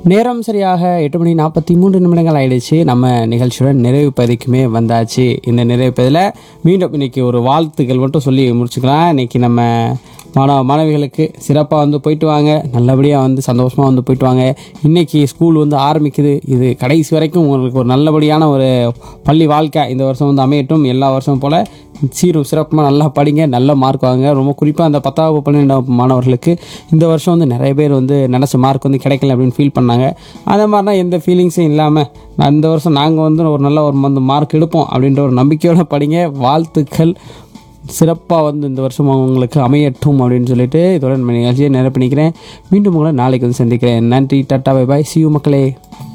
நேரம் சரியாக எட்டு மணி நாற்பத்தி மூன்று நிமிடங்கள் ஆயிடுச்சு நம்ம நிகழ்ச்சியுடன் நிறைவு பதிக்குமே வந்தாச்சு இந்த நிறைவு பதில மீண்டும் இன்னைக்கு ஒரு வாழ்த்துக்கள் மட்டும் சொல்லி முடிச்சுக்கலாம் இன்னைக்கு நம்ம மாணவ மாணவிகளுக்கு சிறப்பாக வந்து போயிட்டு வாங்க நல்லபடியாக வந்து சந்தோஷமாக வந்து போயிட்டு வாங்க இன்னைக்கு ஸ்கூல் வந்து ஆரம்பிக்குது இது கடைசி வரைக்கும் உங்களுக்கு ஒரு நல்லபடியான ஒரு பள்ளி வாழ்க்கை இந்த வருஷம் வந்து அமையட்டும் எல்லா வருஷமும் போல் சீரும் சிறப்பாக நல்லா படிங்க நல்ல மார்க் வாங்க ரொம்ப குறிப்பாக அந்த பத்தாவது பன்னிரெண்டாம் மாணவர்களுக்கு இந்த வருஷம் வந்து நிறைய பேர் வந்து நினச்ச மார்க் வந்து கிடைக்கல அப்படின்னு ஃபீல் பண்ணாங்க அதே மாதிரினா எந்த ஃபீலிங்ஸும் இல்லாமல் நான் இந்த வருஷம் நாங்கள் வந்து ஒரு நல்ல ஒரு வந்து மார்க் எடுப்போம் அப்படின்ற ஒரு நம்பிக்கையோடு படிங்க வாழ்த்துக்கள் சிறப்பாக வந்து இந்த வருஷம் உங்களுக்கு அமையட்டும் அப்படின்னு சொல்லிட்டு இதோட நம்ம நிகழ்ச்சியை நிறைவு பண்ணிக்கிறேன் மீண்டும் உங்களை நாளைக்கு வந்து சந்திக்கிறேன் நன்றி டாட்டா பை பாய் சியூ மக்களே